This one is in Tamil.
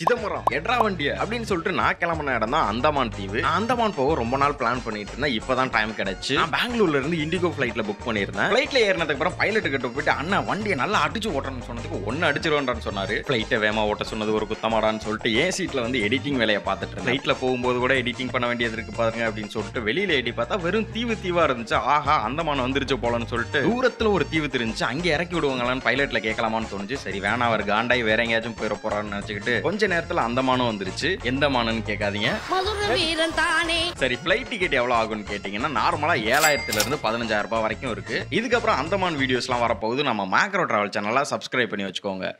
சிதம்பரம் எட்ரா வண்டிய அப்படின்னு சொல்லிட்டு நான் கிளம்பின இடம் தான் அந்தமான் தீவு நான் அந்தமான் போக ரொம்ப நாள் பிளான் பண்ணிட்டு இருந்தேன் இப்பதான் டைம் கிடைச்சு நான் பெங்களூர்ல இருந்து இண்டிகோ ஃபிளைட்ல புக் பண்ணியிருந்தேன் ஃபிளைட்ல ஏறினதுக்கு அப்புறம் பைலட் கிட்ட போயிட்டு அண்ணா வண்டியை நல்லா அடிச்சு ஓட்டணும்னு சொன்னதுக்கு ஒன்னு அடிச்சிருவேன்டான்னு சொன்னாரு ஃபிளைட்டை வேமா ஓட்ட சொன்னது ஒரு குத்தமாடான்னு சொல்லிட்டு ஏன் சீட்ல வந்து எடிட்டிங் வேலையை பார்த்துட்டு இருந்தேன் ஃபிளைட்ல போகும்போது கூட எடிட்டிங் பண்ண வேண்டியது இருக்கு பாருங்க அப்படின்னு சொல்லிட்டு வெளியில எடி பார்த்தா வெறும் தீவு தீவா இருந்துச்சு ஆஹா அந்தமான் வந்துருச்சு போலன்னு சொல்லிட்டு தூரத்துல ஒரு தீவு தெரிஞ்சு அங்க இறக்கி விடுவாங்களான்னு பைலட்ல கேட்கலாமான்னு தோணுச்சு சரி வேணாம் அவர் காண்டாய் வேற எங்கேயாச்சும் போயிட போறான்னு நினைச்சுக்கிட்டு கொஞ்ச நேரத்துல அந்தமானும் வந்துருச்சு எந்த மானுன்னு கேட்காதீங்க மதுர வீரன் தானே சரி ஃப்ளைட் டிக்கெட் எவ்வளவு ஆகும்னு கேட்டிங்கன்னா நார்மலா ஏழாயிரத்துல இருந்து பதினஞ்சாயிரம் ரூபாய் வரைக்கும் இருக்கு இதுக்கப்புறம் அந்தமான் வீடியோஸ்லாம் வரப்போகுது நம்ம மேக்ரோ டிராவல் சேனலை சப்ஸ்கிரைப் பண்ணி வச்சுக்கோங்க